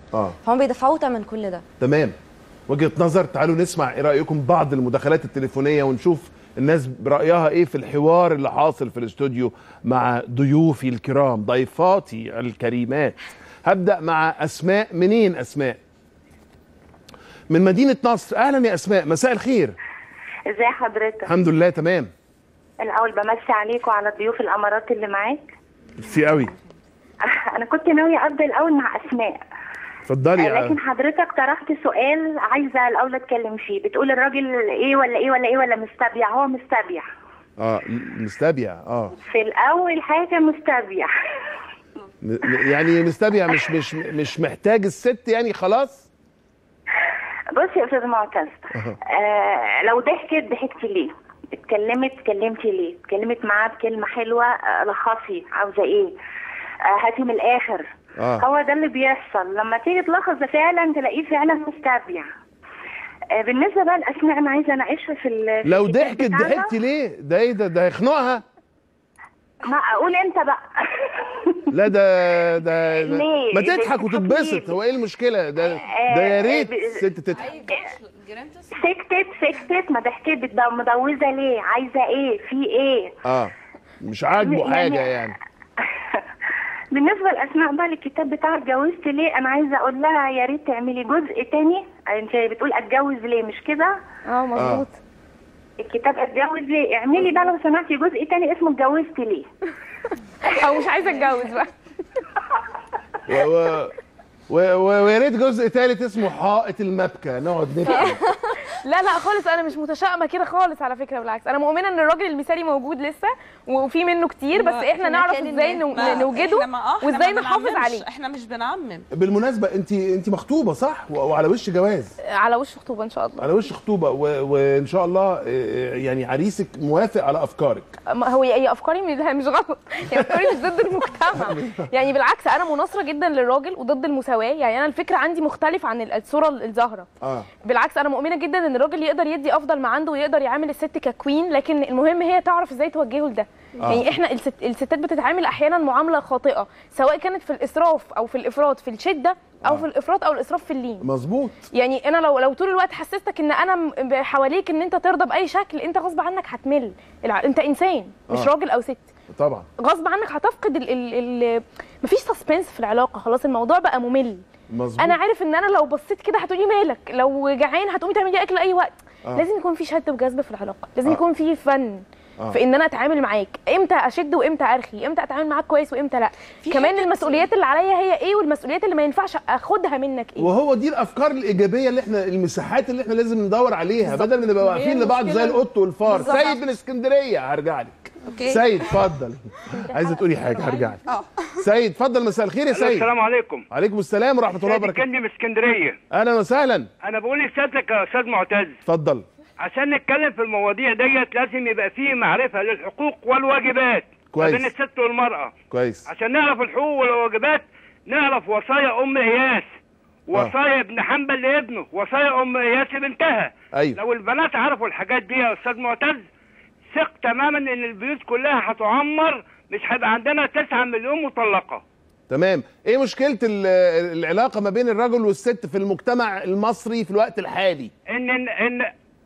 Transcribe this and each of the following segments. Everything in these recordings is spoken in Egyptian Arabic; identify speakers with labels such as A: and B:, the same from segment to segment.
A: اه
B: فهم بيدفعوا ثمن كل ده
A: تمام وجهه نظر تعالوا نسمع ايه رايكم بعض المداخلات التليفونيه ونشوف الناس برايها ايه في الحوار اللي حاصل في الاستوديو مع ضيوفي الكرام ضيفاتي الكريمات هبدا مع اسماء منين اسماء من مدينه نصر اهلا يا اسماء مساء الخير
C: ازي حضرتك
A: الحمد لله تمام
C: الاول بمسي عليك وعلى ضيوف الامارات اللي معاك
A: ميرسي قوي
C: انا كنت ناويه ابدا الاول مع اسماء
A: اتفضلي يا-
C: لكن حضرتك طرحت سؤال عايزه الاول اتكلم فيه بتقول الراجل ايه ولا ايه ولا ايه ولا مستبيع هو مستبيع
A: اه مستبيع اه
C: في الاول حاجه مستبيع
A: م- م- يعني مستبيع مش مش مش محتاج الست يعني خلاص
C: بص يا استاذ معتز آه لو ضحكت ضحكتي ليه اتكلمت اتكلمتي ليه اتكلمت معاه بكلمه حلوه آه، لخصي عاوزه ايه آه هاتي من الاخر
A: آه.
C: هو ده اللي بيحصل لما تيجي تلخص ده فعلا تلاقيه فعلا مستبيع آه بالنسبه بقى لاسماء انا عايزه اناقشها في ال- في
A: لو
C: الكتاب
A: ضحكت
C: بتاعها.
A: ضحكتي ليه ده ايه ده ده هيخنقها
C: ما اقول انت بقى
A: لا ده ده
C: ليه؟
A: ما
C: ليه
A: تضحك
C: بتضحك
A: وتتبسط
C: ليه؟
A: هو ايه المشكله ده ده يا ريت
C: آه، ب-
A: الست تضحك
C: سكتت سكتت ما ضحكت بت- مدوزه ليه عايزه ايه في ايه
A: اه مش عاجبه
C: يعني-
A: حاجه يعني
C: بالنسبه لاسماء بقى الكتاب بتاع اتجوزت ليه انا عايزه اقول لها يا ريت تعملي جزء تاني انت بتقول اتجوز ليه مش كده
B: اه مظبوط
C: الكتاب اتجوز ليه اعملي بقى لو سمحتي جزء تاني اسمه اتجوزت ليه
D: او مش عايزه اتجوز بقى
A: و- و- و- و- ويا ريت جزء ثالث اسمه حائط المبكى نقعد نبكي
D: لا لا خالص انا مش متشائمه كده خالص على فكره بالعكس انا مؤمنه ان الراجل المثالي موجود لسه وفي منه كتير بس
E: ما-
D: احنا
E: في
D: نعرف
B: مكان
D: ازاي
B: ما.
D: نو-
E: ما-
D: نوجده
E: إحنا ما- آه، إحنا
D: وازاي
E: ما
D: نحافظ
E: بنعممش.
D: عليه
E: احنا مش بنعمم
A: بالمناسبه انت انت مخطوبه صح و- وعلى وش جواز
D: على وش خطوبه ان شاء الله
A: على وش خطوبه و- وان شاء الله آه، يعني عريسك موافق على افكارك
D: ما هو هي افكاري مش مش غلط هي افكاري مش ضد المجتمع يعني بالعكس انا مناصره جدا للراجل وضد المساواه يعني انا الفكره عندي مختلف عن الصوره الظاهره
A: اه
D: بالعكس انا مؤمنه جدا ان الراجل يقدر يدي افضل ما عنده ويقدر يعامل الست ككوين لكن المهم هي تعرف ازاي توجهه لده
A: آه.
D: يعني احنا الست الستات بتتعامل احيانا معامله خاطئه سواء كانت في الاسراف او في الافراط في الشده او
A: آه.
D: في الافراط او الاسراف في اللين
A: مظبوط
D: يعني انا لو لو طول الوقت حسستك ان انا م- حواليك ان انت ترضى باي شكل انت غصب عنك هتمل الع- انت انسان مش
A: آه.
D: راجل او ست
A: طبعا
D: غصب عنك هتفقد ال ال ال مفيش سسبنس في العلاقه خلاص الموضوع بقى ممل
A: مظبوط
D: انا عارف ان انا لو بصيت كده هتقولي مالك لو جعان هتقومي تعملي اكل اي وقت
A: آه.
D: لازم يكون في شد وجذب في العلاقه لازم
A: آه.
D: يكون في فن
A: آه.
D: في ان انا اتعامل معاك امتى اشد وامتى ارخي امتى اتعامل معاك كويس وامتى لا كمان
E: حتة-
D: المسؤوليات اللي عليا هي ايه والمسؤوليات اللي ما ينفعش اخدها منك ايه
A: وهو دي الافكار الايجابيه اللي احنا المساحات اللي احنا لازم ندور عليها بدل ما نبقى واقفين
E: هي
A: لبعض زي
E: المشكلة-
A: القط والفار
E: بالظبط.
A: سيد من اسكندريه هرجع لك
E: اوكي
A: سيد اتفضل عايزه تقولي حاجه هرجع لك
E: اه
A: سيد اتفضل مساء الخير يا سيد
F: السلام عليكم
A: عليكم السلام ورحمه الله
F: سيد
A: وبركاته
F: كندي من اسكندريه
A: اهلا وسهلا
F: انا بقول لسيادتك يا استاذ معتز
A: اتفضل
F: عشان نتكلم في المواضيع ديت لازم يبقى فيه معرفه للحقوق والواجبات
A: كويس.
F: ما بين الست والمراه
A: كويس
F: عشان نعرف الحقوق والواجبات نعرف وصايا ام اياس وصايا ابن حنبل لابنه وصايا ام اياس لبنتها
A: ايوه
F: لو البنات عرفوا الحاجات دي يا استاذ معتز ثق تماما ان البيوت كلها هتعمر مش هيبقى عندنا 9 مليون مطلقه
A: تمام ايه مشكله ال- العلاقه ما بين الرجل والست في المجتمع المصري في الوقت الحالي
F: ان ان, إن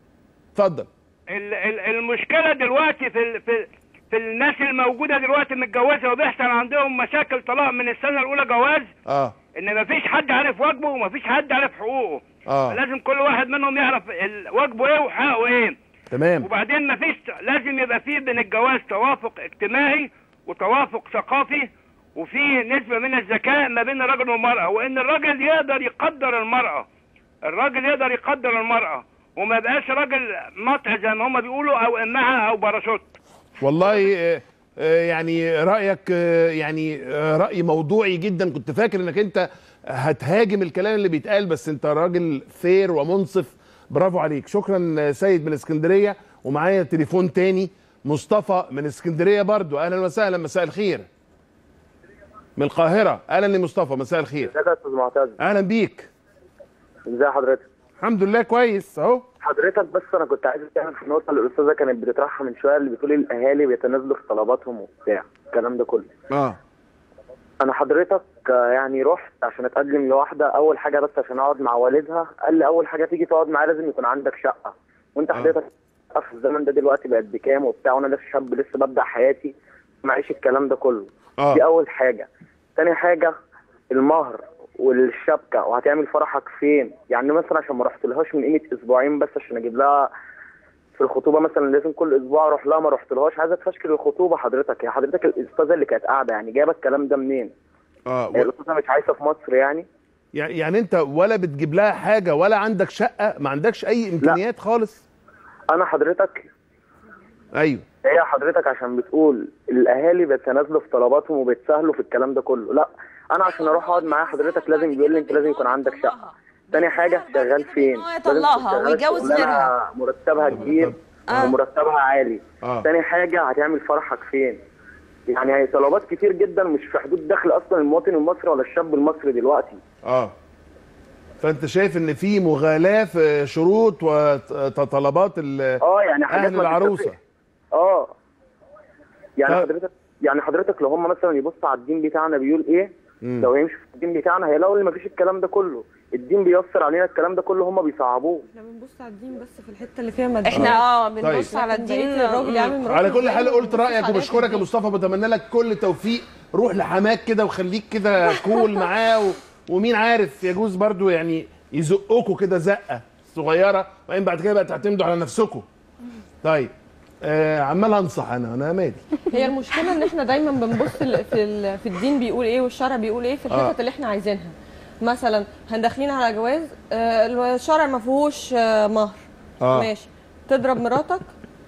A: اتفضل
F: ال- ال- المشكله دلوقتي في ال- في في الناس الموجوده دلوقتي متجوزه وبيحصل عندهم مشاكل طلاق من السنه الاولى جواز
A: اه
F: ان مفيش حد عارف واجبه ومفيش حد عارف حقوقه
A: اه
F: لازم كل واحد منهم يعرف ال- واجبه ايه وحقه ايه
A: تمام
F: وبعدين مفيش لازم يبقى فيه بين الجواز توافق اجتماعي وتوافق ثقافي وفي نسبه من الذكاء ما بين الرجل والمراه وان الراجل يقدر يقدر المراه الراجل يقدر يقدر المراه وما يبقاش راجل مطع زي ما هم بيقولوا او امعه او باراشوت
A: والله آه، آه، يعني رايك آه، يعني آه، راي موضوعي جدا كنت فاكر انك انت هتهاجم الكلام اللي بيتقال بس انت راجل فير ومنصف برافو عليك شكرا آه، سيد من اسكندريه ومعايا تليفون تاني مصطفى من اسكندريه برضو اهلا وسهلا مساء الخير من القاهره اهلا لمصطفى مساء الخير
G: ازيك يا استاذ معتز
A: اهلا بيك
G: ازي حضرتك
A: الحمد لله كويس اهو
G: حضرتك بس انا كنت عايز اتكلم في النقطه اللي الاستاذه كانت بتطرحها من شويه اللي بتقول الاهالي بيتنازلوا في طلباتهم وبتاع الكلام ده كله
A: اه
G: انا حضرتك آه، يعني رحت عشان اتقدم لواحده اول حاجه بس عشان اقعد مع والدها قال لي اول حاجه تيجي تقعد معايا لازم يكون عندك شقه وانت حضرتك في الزمن ده دلوقتي بقت بكام وبتاع وانا لسه شاب لسه ببدا حياتي معيش الكلام ده كله
A: اه
G: دي اول حاجه تاني حاجه المهر والشبكه وهتعمل فرحك فين يعني مثلا عشان ما رحتلهاش من قيمه اسبوعين بس عشان اجيب لها في الخطوبه مثلا لازم كل اسبوع اروح لها ما رحتلهاش عايزه تفشكل الخطوبه حضرتك هي حضرتك الاستاذه اللي كانت قاعده يعني جايبه الكلام ده منين؟
A: اه
G: هي
A: و...
G: الاستاذه مش عايشه في مصر يعني
A: يعني يعني انت ولا بتجيب لها حاجه ولا عندك شقه ما عندكش اي امكانيات خالص
G: انا حضرتك
A: ايوه
G: هي حضرتك عشان بتقول الاهالي بيتنازلوا في طلباتهم وبيتساهلوا في الكلام ده كله لا انا عشان اروح اقعد معاها حضرتك لازم بيقول لي انت لازم يكون عندك شقه تاني حاجه شغال فين
E: إن هو يطلقها
G: لازم تشتغل
E: ويتجوز
G: شغلانة
E: غيرها.
G: مرتبها كبير
E: آه.
G: ومرتبها عالي
A: اه
G: تاني حاجه هتعمل فرحك فين يعني هي طلبات كتير جدا مش في حدود دخل اصلا المواطن المصري ولا الشاب المصري دلوقتي
A: اه فانت شايف ان في مغالاه في شروط وطلبات ال-
G: اه يعني حاجات
A: اهل
G: ما
A: العروسه
G: تتفقش. اه يعني
A: طب-
G: حضرتك يعني حضرتك لو هم مثلا يبصوا على الدين بتاعنا بيقول ايه
A: مم.
G: لو يمشوا في الدين بتاعنا هيلاقوا ان مفيش الكلام ده كله الدين بيسر علينا الكلام ده كله هم بيصعبوه
H: احنا بنبص على الدين بس في الحته اللي فيها ماديات
E: احنا اه بنبص
A: طيب.
E: على
H: لكن
E: الدين
H: بقية الراجل يعمل مراته
A: على كل حال
H: إزاي
A: قلت
H: وبنبص
A: رايك
H: عليها
A: وبشكرك يا
H: في
A: مصطفى بتمنى لك كل توفيق روح لحماك كده وخليك كده كول معاه و... ومين عارف يجوز برضو يعني يزقكوا كده زقه صغيره وبعدين بعد كده بقى تعتمدوا على نفسكم طيب آه عمال انصح انا انا مالي
H: هي المشكله ان احنا دايما بنبص ال- في ال- في الدين بيقول ايه والشرع بيقول ايه في الحتت
A: آه.
H: اللي احنا عايزينها مثلا هندخلين على جواز آه، الشرع ما فيهوش آه، مهر
A: اه
H: ماشي تضرب مراتك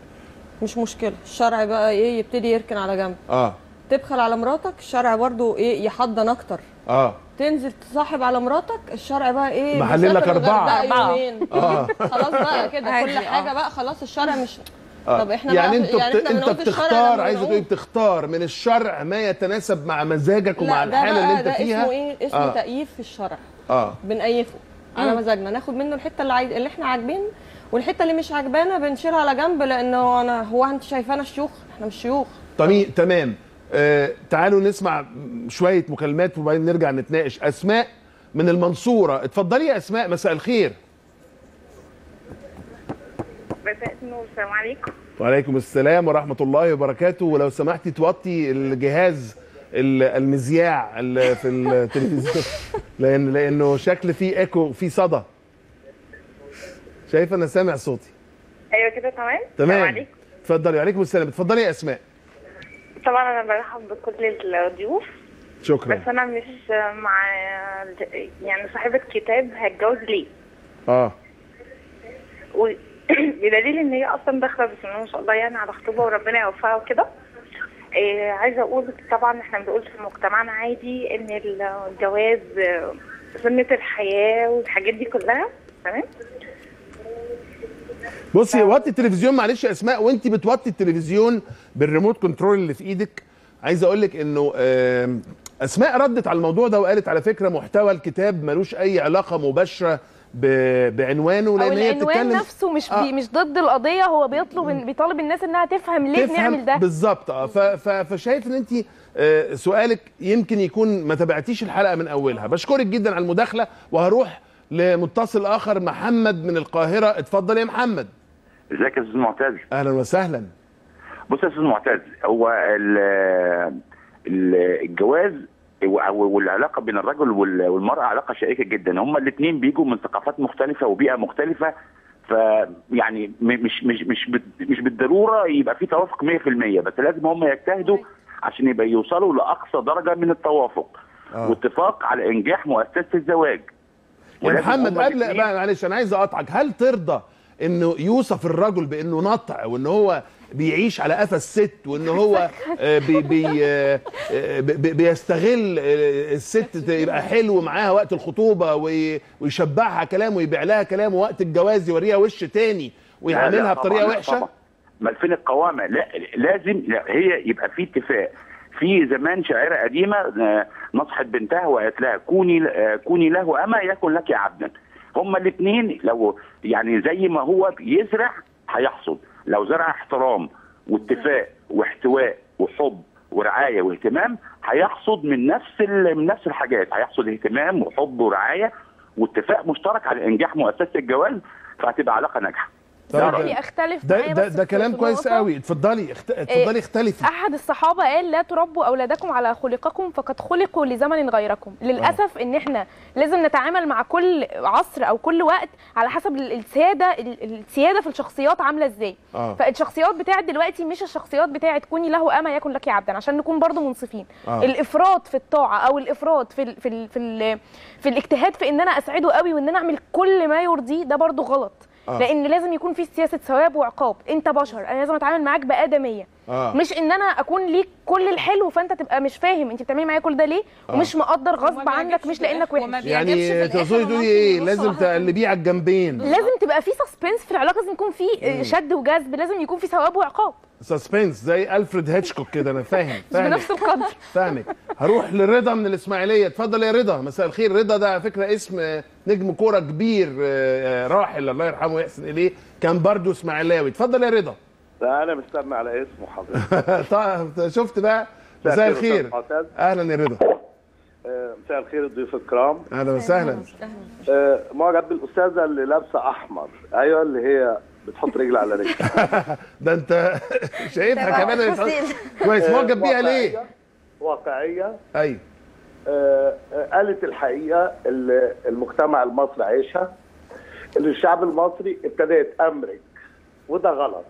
H: مش مشكله الشرع بقى ايه يبتدي يركن على جنب
A: اه
H: تبخل على مراتك الشرع برضو ايه يحضن اكتر
A: اه
H: تنزل تصاحب على مراتك الشرع بقى ايه
A: محلل لك
H: مسافر
A: أربعة.
H: الغردقة
E: أربعة.
H: يومين
A: اه
H: خلاص بقى كده
E: عادي،
H: كل
E: آه.
H: حاجه بقى خلاص الشرع مش
A: آه.
H: طب احنا
A: يعني
H: بقى
A: انت
H: يعني
A: بت...
H: احنا
A: انت
H: بنقول في الشرع
A: بتختار
H: لما
A: عايزه
H: بنقول-
A: تقولي بتختار من الشرع ما يتناسب مع مزاجك ومع
H: لا ده
A: الحاله
H: بقى
A: اللي انت
H: ده
A: فيها
H: اسمه ايه اسمه
A: آه.
H: آه. تأييف في الشرع
A: اه
H: بنأيفه على مزاجنا ناخد منه الحته اللي عايز اللي احنا عاجبين والحته اللي مش عاجبانا بنشيلها على جنب لانه انا هو انت شايفانا شيوخ احنا مش شيوخ
A: طمي تمام آه تعالوا نسمع شويه مكالمات وبعدين نرجع نتناقش اسماء من المنصوره اتفضلي يا اسماء مساء الخير
C: مساء النور السلام عليكم
A: وعليكم السلام ورحمه الله وبركاته ولو سمحتي توطي الجهاز ال- المذياع ال- في التلفزيون لان لانه شكل فيه ايكو فيه صدى شايف انا سامع صوتي
C: ايوه كده تمام السلام
A: تمام
C: عليكم
A: اتفضلي وعليكم السلام اتفضلي يا اسماء
C: طبعا انا برحب بكل الضيوف
A: شكرا
C: بس انا مش مع يعني صاحبة كتاب هتجوز ليه
A: اه
C: و- بدليل ان هي اصلا داخله بسم الله ما شاء الله يعني على خطوبه وربنا يوفقها وكده إيه عايزه اقول طبعا احنا بنقول في مجتمعنا عادي ان الجواز آه، سنه الحياه والحاجات دي كلها تمام
A: بصي وطي التلفزيون معلش يا اسماء وانت بتوطي التلفزيون بالريموت كنترول اللي في ايدك عايز اقول لك انه آم، اسماء ردت على الموضوع ده وقالت على فكره محتوى الكتاب ملوش اي علاقه مباشره ب- بعنوانه
D: او
A: لان هي
D: العنوان
A: بتتكلم
D: نفسه مش
A: آه.
D: بي مش ضد القضيه هو بيطلب بيطالب الناس انها تفهم ليه بنعمل ده
A: بالظبط اه ف- ف- فشايف ان انت آه، سؤالك يمكن يكون ما تابعتيش الحلقه من اولها بشكرك جدا على المداخله وهروح لمتصل اخر محمد من القاهره اتفضل يا محمد
I: ازيك يا استاذ معتز
A: اهلا وسهلا
I: بص يا استاذ معتز هو ال- ال- الجواز و- والعلاقه بين الرجل وال- والمراه علاقه شائكه جدا هما الاثنين بيجوا من ثقافات مختلفه وبيئه مختلفه ف يعني م- مش مش مش بال- مش بالضروره يبقى في توافق 100% بس لازم هم يجتهدوا عشان يبقى يوصلوا لاقصى درجه من التوافق
A: آه.
I: واتفاق على انجاح مؤسسه الزواج
A: يا
I: ولازم
A: محمد
I: هما
A: قبل
I: الاتنين-
A: بقى معلش انا عايز اقطعك هل ترضى انه يوصف الرجل بانه نطع وان هو بيعيش على قفا الست وان هو آه، بي بي آه، آه، بي- بيستغل آه، الست تبقى حلو معاها وقت الخطوبه وي- ويشبعها كلام ويبيع لها كلام ووقت الجواز يوريها وش تاني
I: لا،
A: ويعاملها
I: لا،
A: بطريقه
I: طبعاً، لا،
A: وحشه
I: طبعاً. ما فين القوامه لا لازم لا هي يبقى في اتفاق في زمان شاعره قديمه آه، نصحت بنتها وقالت لها كوني آه، كوني له اما يكن لك عبدا هما الاثنين لو يعني زي ما هو يزرع هيحصد لو زرع احترام واتفاق واحتواء وحب ورعايه واهتمام هيحصد من نفس ال- من نفس الحاجات هيحصد اهتمام وحب ورعايه واتفاق مشترك على انجاح مؤسسه الجواز فهتبقى علاقه ناجحه
A: طب
I: ده
A: ده-
I: رأيي.
D: يعني اختلف
A: ده
D: معايا
A: ده,
D: بس
A: ده
D: في-
A: كلام
D: في
A: كويس
D: نقطة.
A: قوي اتفضلي اخت... اتفضلي اختلفي
D: احد الصحابه قال لا تربوا اولادكم على خلقكم فقد خلقوا لزمن غيركم للاسف ان احنا لازم نتعامل مع كل عصر او كل وقت على حسب ال- السياده ال- السياده في الشخصيات عامله ازاي
A: آه.
D: فالشخصيات بتاعت دلوقتي مش الشخصيات بتاعت كوني له اما يكن لك عبدا عشان نكون برضو منصفين
A: آه.
D: الافراط في الطاعه او الافراط في ال في ال في, ال في الاجتهاد في ان انا اسعده قوي وان انا اعمل كل ما يرضيه ده برضو غلط
A: آه.
D: لان لازم يكون في سياسه ثواب وعقاب انت بشر انا لازم اتعامل معاك بادميه
A: آه.
D: مش ان انا اكون ليك كل الحلو فانت تبقى مش فاهم انت بتعملي معايا كل ده ليه ومش مقدر غصب
H: وما
D: عنك
H: بيعجبش
D: مش
H: في
D: لانك
H: الآخر، وما
D: وحش
H: بيعجبش في
A: يعني
H: الآخر
A: تقصدي
H: إنه
A: تقولي
H: ممكن
A: ايه
H: يبص
A: لازم
H: واحدة
A: تقلبيه على الجنبين
D: لازم تبقى في سسبنس في العلاقه لازم يكون في شد وجذب لازم يكون في ثواب وعقاب
A: سسبنس زي الفريد هيتشكوك كده انا فاهم
D: مش
A: فاهمك
D: بنفس القدر
A: فاهمك هروح لرضا من الاسماعيليه اتفضل يا رضا مساء الخير رضا ده على فكره اسم آه، نجم كوره كبير آه، آه، راحل الله يرحمه ويحسن اليه كان برضه اسماعيلاوي اتفضل يا رضا
E: لا انا مستنى على اسمه حضرتك
A: طيب شفت بقى مساء الخير
E: أستاذ معتز.
A: اهلا يا رضا
E: آه، مساء الخير الضيوف الكرام
A: اهلا وسهلا
E: آه، معجب بالاستاذه اللي لابسه احمر ايوه اللي هي بتحط رجل على رجل
A: ده انت شايفها
B: تبع
A: كمان
B: الفصيل.
A: كويس
E: آه،
A: معجب بيها ليه؟
E: واقعية- واقعيه
A: ايوه
E: آه، آه، قالت الحقيقه اللي المجتمع المصري عايشها اللي الشعب المصري ابتدى يتامرك وده غلط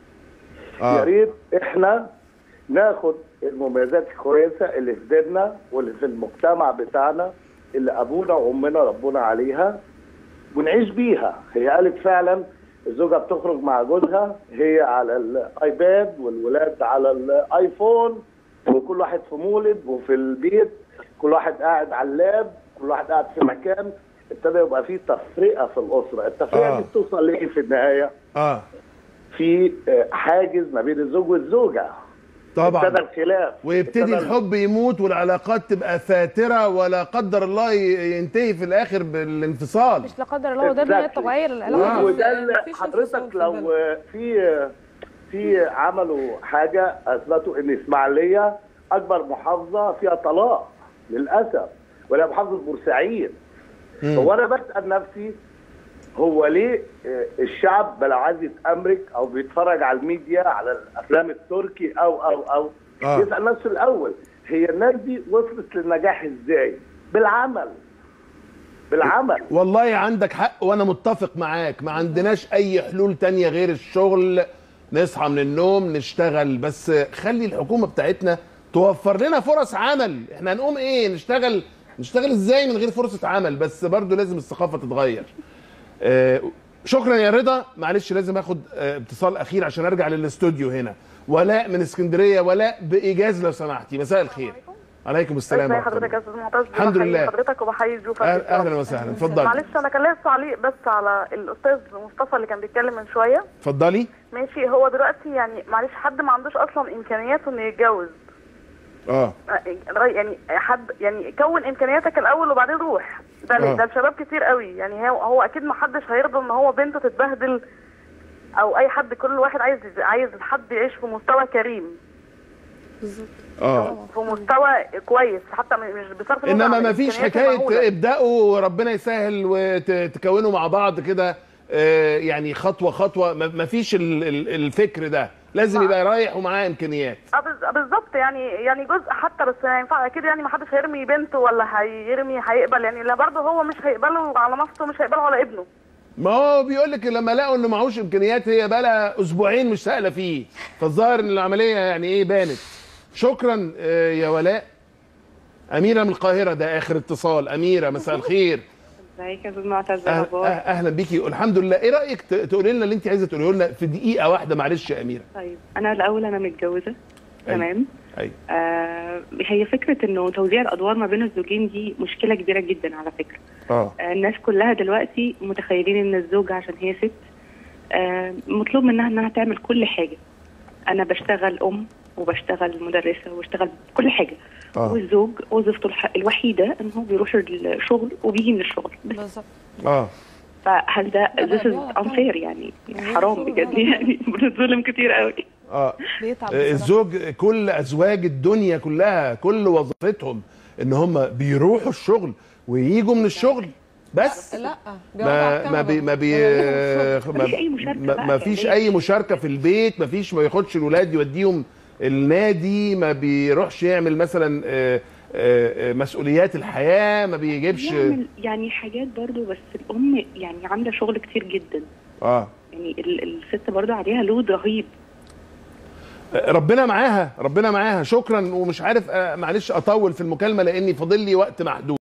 E: يا
A: اه
E: ريت احنا ناخد المميزات الكويسه اللي في ديننا واللي في المجتمع بتاعنا اللي ابونا وامنا ربونا عليها ونعيش بيها هي قالت فعلا الزوجه بتخرج مع جوزها هي على الايباد والولاد على الايفون وكل واحد في مولد وفي البيت كل واحد قاعد على اللاب كل واحد قاعد في مكان ابتدى يبقى فيه تفرقه في الاسره التفرقه
A: آه.
E: دي بتوصل لايه في النهايه
A: اه
E: في آه، حاجز ما بين الزوج والزوجه ابتدى
A: طبعا
E: الخلاف
A: ويبتدي
E: ابتدى
A: الحب يموت والعلاقات تبقى فاتره ولا قدر الله ي- ينتهي في الاخر بالانفصال
D: مش لا قدر الله وده اللي
E: Exactly.
D: تغير العلاقه
E: وده اللي
H: مفيش
E: حضرتك
H: انفصال في
E: لو
H: البلد.
E: في في عملوا حاجه اثبتوا ان اسماعيليه اكبر محافظه فيها طلاق للاسف ولا محافظه بورسعيد هو انا بسال نفسي هو ليه آه، الشعب بلا عايز يتامرك او بيتفرج على الميديا على الافلام التركي او او او
A: آه.
E: يسال نفسه الاول هي الناس دي وصلت للنجاح ازاي؟ بالعمل بالعمل
A: والله عندك حق وانا متفق معاك ما عندناش اي حلول تانية غير الشغل نصحى من النوم نشتغل بس خلي الحكومة بتاعتنا توفر لنا فرص عمل احنا هنقوم ايه نشتغل نشتغل ازاي من غير فرصة عمل بس برضو لازم الثقافة تتغير آه، شكرا يا رضا معلش لازم اخد آه، اتصال اخير عشان ارجع للاستوديو هنا ولاء من اسكندريه ولاء بايجاز لو سمحتي مساء الخير عليكم السلام
J: ازي
A: ورحمة
J: حضرتك يا
A: الله.
J: استاذ معتز
A: الحمد
J: بحيي
A: لله.
J: حضرتك وبحيي ضيوفك
A: أهل-
J: الكرام.
A: اهلا وسهلا اتفضلي
J: معلش انا كان ليا تعليق بس على الاستاذ مصطفى اللي كان بيتكلم من شويه
A: اتفضلي
J: ماشي هو دلوقتي يعني معلش حد ما عندوش اصلا امكانياته انه يتجوز
A: اه
J: آه، يعني حد يعني كون امكانياتك الاول وبعدين روح ده
A: آه.
J: ده الشباب كتير قوي يعني هو هو اكيد ما حدش هيرضى ان هو بنته تتبهدل او اي حد كل واحد عايز عايز حد يعيش في مستوى كريم
A: اه
J: في مستوى كويس حتى مش بصرف النظر
A: انما
J: عن
A: ما فيش
J: إمكانياته المهولة.
A: حكايه ابداوا وربنا يسهل وتكونوا مع بعض كده آه، يعني خطوه خطوه ما ما فيش ال- ال- الفكر ده لازم يبقى رايح ومعاه امكانيات
J: اه بز- بالظبط يعني يعني جزء حتى بس ما ينفع اكيد يعني ما حدش هيرمي بنته ولا هيرمي هيقبل يعني لا برضه هو مش هيقبله على نفسه مش هيقبله على ابنه
A: ما هو بيقول لك لما لقوا انه معهوش امكانيات هي بقى لها اسبوعين مش سائله فيه فالظاهر ان العمليه يعني ايه بانت شكرا آه، يا ولاء اميره من القاهره ده اخر اتصال اميره مساء الخير
K: ازيك يا استاذ معتز
A: أه-
K: الاخبار
A: أه- اهلا بيكي الحمد لله ايه رايك ت- تقولي لنا اللي انت عايزه تقوليه لنا في دقيقه واحده معلش يا اميره
K: طيب انا الاول انا متجوزه
A: أيوة.
K: تمام
A: ايوه
K: آه هي فكره انه توزيع الادوار ما بين الزوجين دي مشكله كبيره جدا على فكره
A: اه
K: آه الناس كلها دلوقتي متخيلين ان الزوجه عشان هي ست آه مطلوب منها انها تعمل كل حاجه انا بشتغل ام وبشتغل مدرسه وبشتغل كل حاجه
A: آه.
K: والزوج وظيفته الح- الوحيده ان هو بيروح الشغل وبيجي من الشغل بس
H: بالظبط
A: اه
K: فهل ده
H: لا،
K: this
H: لا،
K: is unfair يعني
H: يعني
K: حرام
H: شغل
K: بجد
H: غلط.
K: يعني بنتظلم كتير قوي
A: اه
D: بيتعب
A: آه،
D: بصراحة.
A: الزوج كل ازواج الدنيا كلها كل وظيفتهم ان هم بيروحوا الشغل وييجوا من الشغل بس
H: لا بيقعدوا على
A: ما ما
H: الكنبة.
A: بي ما بي
H: بيعملوا
A: ما,
K: مفيش أي مشاركة
A: ما,
K: بقى
A: ما
K: في
A: فيش
K: البيت.
A: اي مشاركه في البيت ما فيش ما ياخدش الولاد يوديهم النادي ما بيروحش يعمل مثلا آه، آه، آه، مسؤوليات الحياه ما بيجيبش
K: يعمل يعني حاجات برضو بس الام يعني عامله شغل كتير جدا
A: اه
K: يعني ال- الست برضو عليها لود رهيب
A: ربنا معاها ربنا معاها شكرا ومش عارف آه، معلش اطول في المكالمه لاني فاضل لي وقت محدود